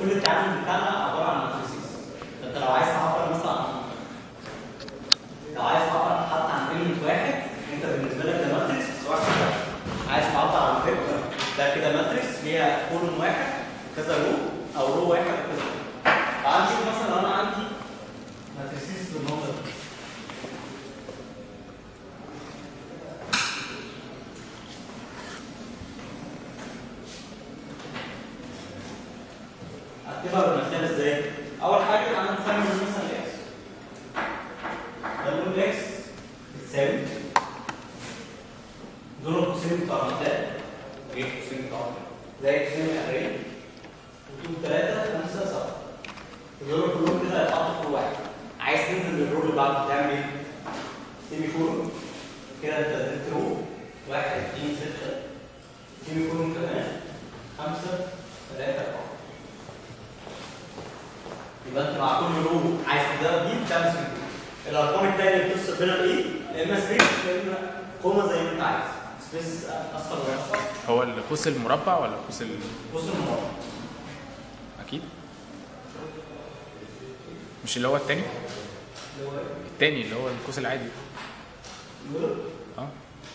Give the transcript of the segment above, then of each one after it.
كل التعامل بتاعنا عباره عن ماتريسيز فانت لو عايز تعبر مثلا عن لو عايز تعبر حتى عن كلمه واحد انت بالنسبه لك ده ماتريكس بس واحد واحد عايز تعبر عن فيكتور ده كده ماتريكس ليها كولوم واحد كذا رو او رو واحد وكذا رو. تعال نشوف مثلا لو انا عندي ماتريسيز بالمنظر ده اكتبها بالمثال ازاي؟ اول حاجه انا مسمي مثلا اكس بنقول اكس بتساوي دول القوسين بتوع المثال ايه القوسين بتوع المثال؟ زي قوسين الاري وطول 3 5 7 دول كلهم كده هيتحطوا في واحد عايز تنزل للرول اللي بعده تعمل ايه؟ سيمي كولون كده انت اديت رو 1 2 6 سيمي كولون كمان 5 3 4 يبقى انت مع كل رو عايز تبدا بيه بتعمل سبيس الارقام الثانيه اللي بتفصل بينها بايه؟ يا اما سبيس يا اما كوما زي ما انت عايز سبيس اصفر ولا اصفر هو القوس المربع ولا القوس ال... بص المربع اكيد مش اللي هو التاني اللي هو ايه؟ التاني اللي هو القوس العادي دول اه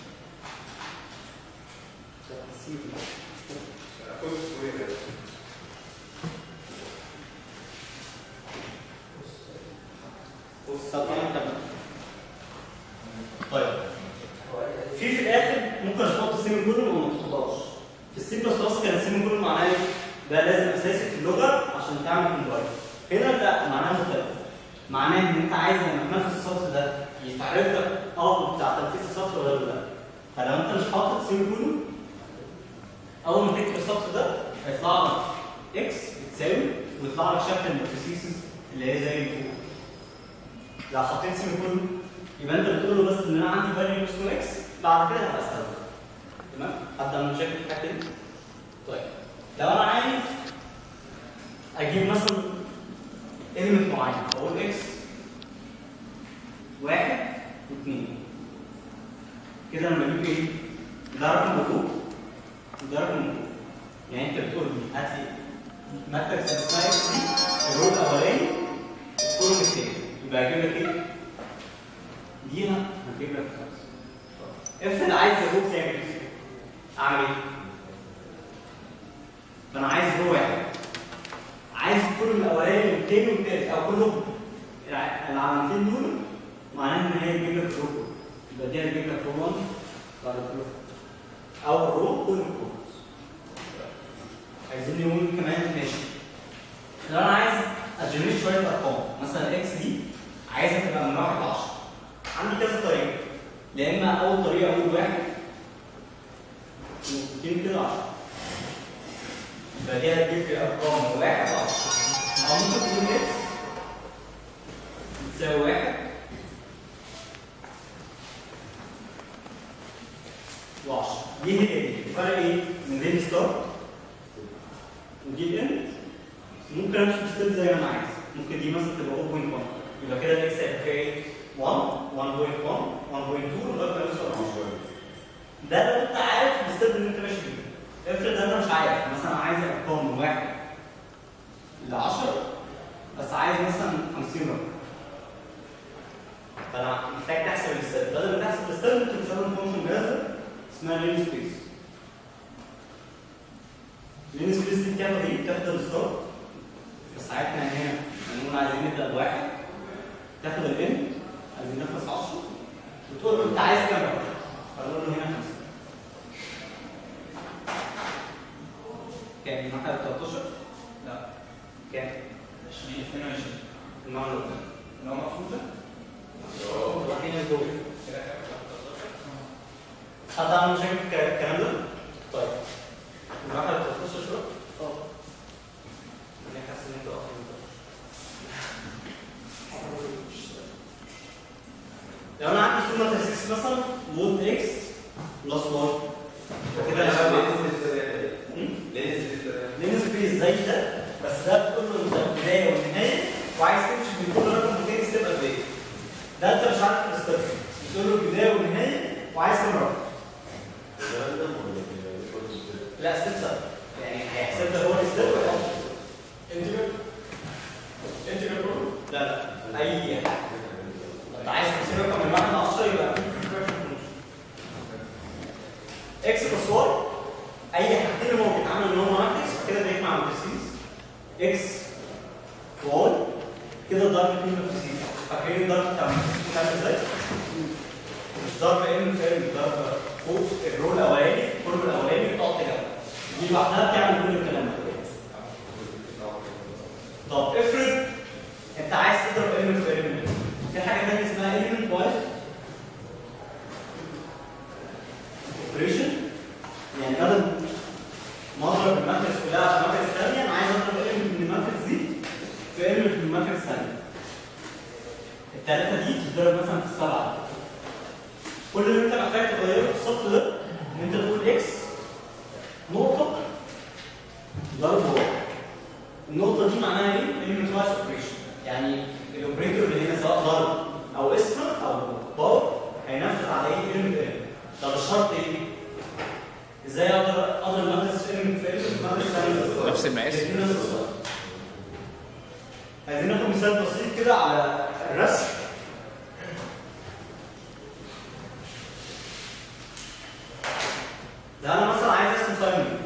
طب انا كمان طيب في في الاخر ممكن تحط سيمي كولون وما تحطهاش في السي بلس بلس كان السيمي كولون معناه ايه؟ ده لازم اساسي في اللغه عشان تعمل كومبايل هنا لا معناه مختلف معناه ان انت عايز لما تنفذ السطر ده يستعرض لك اه بتاع تنفيذ السطر ولا لا فلو انت مش حاطط سيمي كولون اول ما تكتب السطر ده هيطلع لك اكس بتساوي ويطلع لك شكل الماتريسيز اللي هي زي اللي فوق لو حطيت سيمي كولون يبقى انت بتقول له بس ان انا عندي فاليو اسمه اكس بعد كده هبقى استخدمه تمام حد عنده مشاكل في الحته دي طيب لو انا عايز اجيب مثلا ايلمنت معين اقول اكس واحد واثنين كده لما اجيب ايه؟ ده رقم مطلوب وده رقم مطلوب يعني انت بتقول لي هات لي ماتريكس اسمها اكس دي الرول الاولاني الكولوم الثاني يبقى هجيب لك ايه؟ دي هنا هجيب لك خمسه افرض عايز الرو كامل اعمل ايه؟ فانا عايز رو واحد عايز الكولوم الاولاني والثاني والثالث او كلهم الع- العلامتين دول معناه ان هي تجيب لك رو يبقى دي هتجيب لك رو 1 بعد رو او رو كل الكولومز عايزين نقول كمان ماشي لو انا عايز اجنريت شويه ارقام مثلا اكس دي عايزها تبقى من 1 ل 10 عندي كذا طريقه يا اما اول طريقه اقول واحد واثنين كده 10 يبقى دي هتجيب لي ارقام من 1 ل 10 او ممكن تكون اكس بتساوي واحد و10 دي هي دي الفرق ايه؟ من بين ستار ودي الاند ممكن امشي بستيب زي ما انا عايز ممكن دي مثلا تبقى 0.1 يبقى كده الاكس هيبقى فيها ايه 1 1.1 1.2 لغايه ما يوصل 10 ده لو انت عارف الستيب اللي انت ماشي فيه افرض انا مش عارف مثلا عايز ارقام من 1 ل 10 بس عايز مثلا 50 رقم فانا محتاج تحسب الستيب بدل ما تحسب الستيب ممكن تستخدم فانكشن جاهزه اسمها لين سبيس لين سبيس دي بتاخد ايه؟ بتاخد الستار في ساعتنا هنا هنقول عايزين نبدا بواحد تاخد الان عايزين نخلص 10 وتقول له انت عايز كام رقم؟ فنقول له هنا 5 كام؟ الناحيه 13 لا كام؟ 20 22 المعنى الاولى لو مقفوله رايحين الدول حد عنده مشاكل في الكلام ده؟ طيب الناحيه 13 شويه؟ اه انا حاسس ان انت اصلا لو انا عندي سومه 6 مثلا مود اكس بلس 1 كده انا لين سبيس زي ده بس ده بتقول له انت البدايه والنهايه وعايز تمشي من كل رقم وتاني ستيب قد ايه ده انت مش عارف الستيب بتقول له البدايه والنهايه وعايز كام رقم لا ستيب ثابت يعني هيحسب لك هو الستيب ولا انت حاجتين اللي هو بيتعامل ان هو ماتريكس كده بيجمع ماتريسيز اكس واي كده ضرب اثنين ماتريسيز فاكرين ضرب بتاع الماتريسيز بتاعت ازاي؟ مش ضرب ام في ام ضرب فوق الرول الاولاني الكولوم الاولاني بتقعد تجمع دي لوحدها بتعمل كل الكلام ده طب افرض انت عايز تضرب ام في ام في حاجه ثانيه اسمها element wise operation يعني بدل ما اضرب الماتريكس كلها في الماتريكس الثانيه انا عايز اضرب element من الماتريكس دي في element من الماتريكس الثانيه الثلاثه دي تتضرب مثلا في السبعه كل اللي انت محتاج تغيره في السطر ده ان انت تقول اكس نقطه ضرب واحد النقطة دي معناها ايه؟ element wise operation يعني الاوبريتور اللي هنا سواء ضرب او اسم او باور هينفذ على ايه element element طب الشرط ايه؟ ازاي اقدر اقدر امارس في element في element امارس ثاني نفس المقاس. الاتنين نفس الصورة. عايزين ناخد مثال بسيط كده على الرسم ده انا مثلا عايز ارسم ساين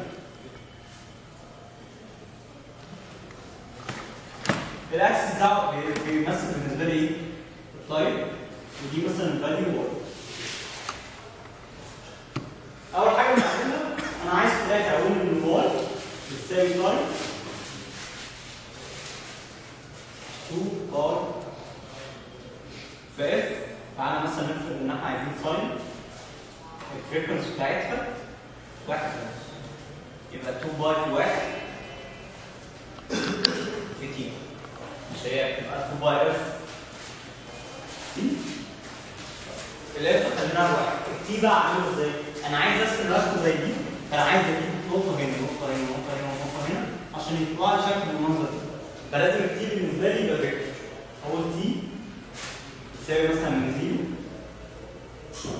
الاكسس ده بي- بيمثل بالنسبه لي ايه؟ التايم ودي مثلا الفاليو وورد اول حاجه بنعملها انا عايز في البدايه اقول ان واي بتساوي تايم 2 ار في اف تعالى مثلا نفرض ان احنا عايزين ساين الفريكونسي بتاعتها واحد ونص يبقى 2 باي في واحد في تي مش هي بتبقى 2 باي اف تي الاف خليناها بواحد التي بقى عامله ازاي؟ انا عايز ارسم رسمه زي دي فانا عايز اجيب نقطه هنا نقطه هنا نقطه هنا نقطه هنا عشان يطلع لي شكل بالمنظر ده فلازم التي بالنسبه لي يبقى فيكتور هو التي يساوي مثلا من زيرو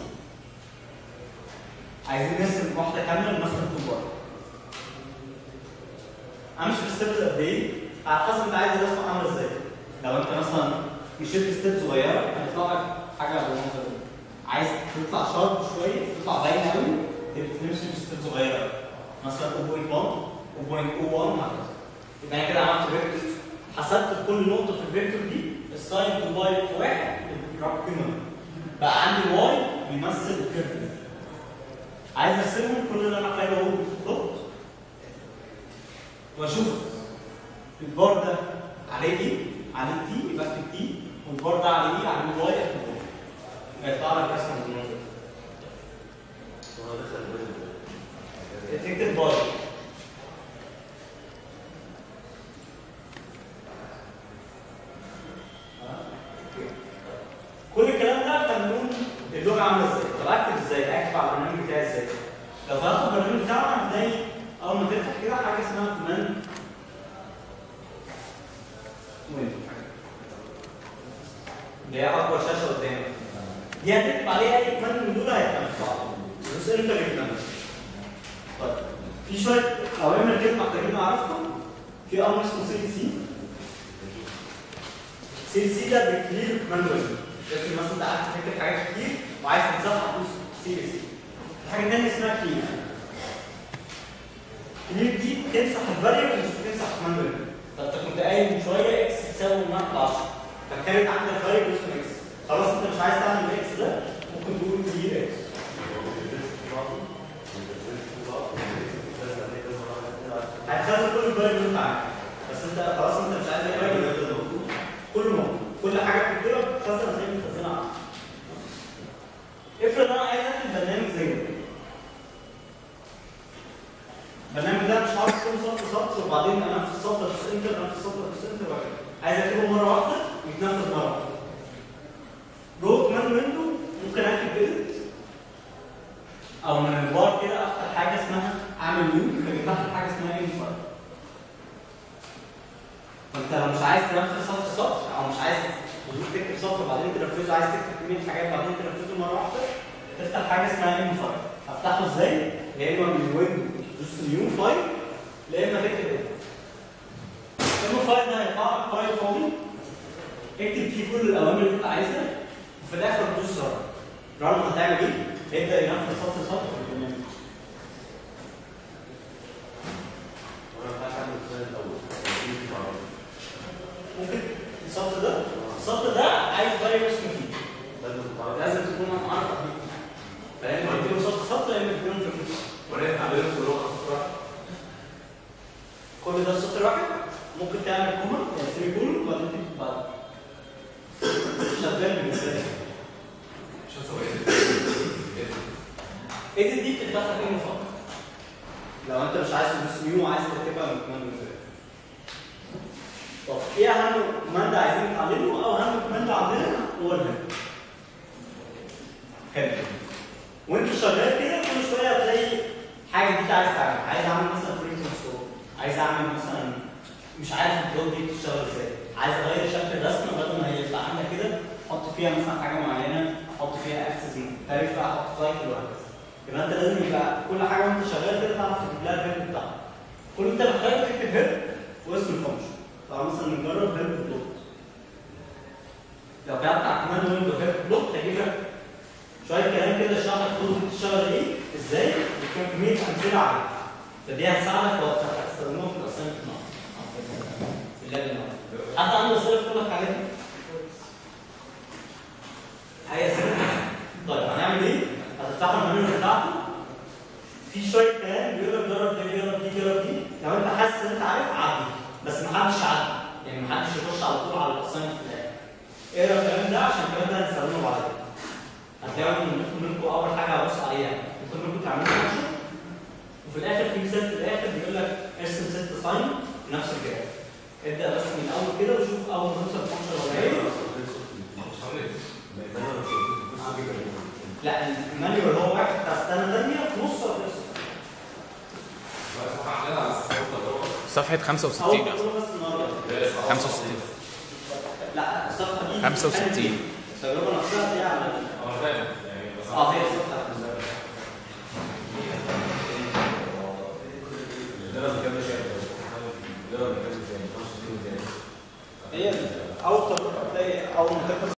عايزين نرسم واحده كامله مثلا 2 باي امشي في ستيبس قد ايه؟ على حسب انت عايز الرسمه عامله ازاي. لو انت مثلا مشيت ستيب صغيره هيطلع لك حاجه بالمنظر ده. عايز تطلع شارب شويه تطلع باين قوي تبقى تمشي في ستيب صغيره مثلا 0.1 0.01 هكذا. يبقى انا كده عملت فيكتور حسبت كل نقطه في الفيكتور دي الساين 2 باي في واحد بتضرب قيمه بقى عندي واي بيمثل الكيرف ده. عايز ارسمهم كل اللي انا محتاج اقوله بالظبط واشوف البار ده عليه ايه؟ عليه تي يبقى اكتب تي والبار ده عليه ايه؟ عليه واي اكتب واي هيطلع لك رسمه بالمنظر ده. تكتب بار كل الكلام ده قانون اللغه عامله ازاي؟ طب اكتب ازاي؟ اكتب على البرنامج بتاعي ازاي؟ لو فتحت البرنامج بتاعنا هتلاقي اول ما تفتح كده حاجه اسمها كوماند ويندو اللي هي اكبر شاشه قدامك دي هتكتب عليها اي كوماند من دول هيتنفذ على طول بس انت بتتنفذ طيب في شويه اوامر كده محتاجين نعرفها في امر اسمه سي سي سي سي ده بيكلير كوماند ويندو لكن مثلا انت قاعد تكتب حاجات كتير وعايز تمسحها تدوس سي سي حاجه ثانيه اسمها كلير كلير دي بتمسح الفاريبل مش بتمسح كوماند ويندو فانت كنت قايل من شويه اكس تساوي 1 10 فكانت عندك فاريبل اسمه اكس خلاص انت مش عايز تعمل اكس ده ممكن تقول كلير اكس هتخزن كل الفاريبل اللي انت عارفه بس انت خلاص انت مش عايز الفاريبل اللي كل موجود كل حاجه بتكتبها بتخزن هتلاقي متخزنه عندك افرض انا عايز اكتب برنامج زي ده البرنامج ده مش عارف كل سطر سطر وبعدين انفذ سطر في انتر انفذ سطر في انتر وهكذا عايز اكتبه مره واحده ويتنفذ مره واحده جوه كمان ويندو ممكن اكتب ايديت او من البار كده افتح حاجه اسمها اعمل نيو فيفتح لي حاجه اسمها ايه فايل فانت لو مش عايز تنفذ سطر سطر او مش عايز تكتب سطر وبعدين تنفذه عايز تكتب كميه حاجات بعدين تنفذه مره واحده تفتح حاجه اسمها ام فايل هفتحه ازاي؟ يا اما من ويندو تدوس نيو فايل يا اما تكتب ايه؟ ام فايل ده هيطلع لك فايل فاضي اكتب فيه كل الاوامر اللي انت عايزها وفي الاخر تدوس رن رن هتعمل ايه؟ هيبدا ينفذ سطر سطر في البرنامج كل ده في سطر واحد ممكن تعمل كوما يعني سيمي كولون وبعدين تكتب بعد شغال بالنسبه لك مش هسوي ايه ايه دي بتفتح لك ايه فقط لو انت مش عايز تدوس نيو وعايز تكتبها من كمان ازاي طب ايه اهم كوماند عايزين نتعلمه او اهم كوماند عندنا هو الهيد حلو وانت شغال كده كل شويه هتلاقي حاجه جديده عايز تعملها عايز اعمل مثلا فري ستور عايز اعمل مثلا مش عارف البلوك دي بتشتغل ازاي عايز اغير شكل الرسمه بدل ما هي يطلع عندك كده احط فيها مثلا حاجه معينه احط فيها اكسس مختلفه احط سايكل وهكذا يبقى انت لازم يبقى كل حاجه وانت شغال كده تعرف تجيب لها الهيد بتاعها كل انت محتاج تكتب هيد واسم الفانكشن تعال مثلا نجرب هيد بلوك لو كتبت على كمان ويندو هيد بلوك هيجيب لك شويه كلام كده يشرح لك كود بتشتغل ايه ازاي وكم كميه امثله عليه فدي هتساعدك وقت هتستخدمها في الاسايمنت في اللاب النهارده حد عنده اسئله في كل الحاجات دي؟ حاجه سهله طيب هنعمل ايه؟ هتفتحوا المنيو بتاعته في شويه كلام بيقول لك جرب دي جرب دي جرب دي لو انت حاسس ان انت عارف عدي بس ما حدش عدي يعني ما حدش يخش على طول على الاسايمنت في الاخر اقرا الكلام ده عشان الكلام ده هنستخدمه بعدين هتلاقوا منكم منكم اول حاجه هبص عليها انتوا منكم تعملوا فانكشن وفي الاخر في مثال في الاخر بيقول لك ارسم ست ساين في نفس الجراف ابدا بس من الاول كده وشوف اول ما توصل فانكشن ولا ايه لا المانيوال هو واحد بتاع سنه ثانيه في نص ولا صفحة 65 اول أصلا كله بس النهارده 65 لا الصفحه دي 65. التجربه نفسها دي على اه هي الصفحه هي اول تجربه تلاقي اول ما تخلص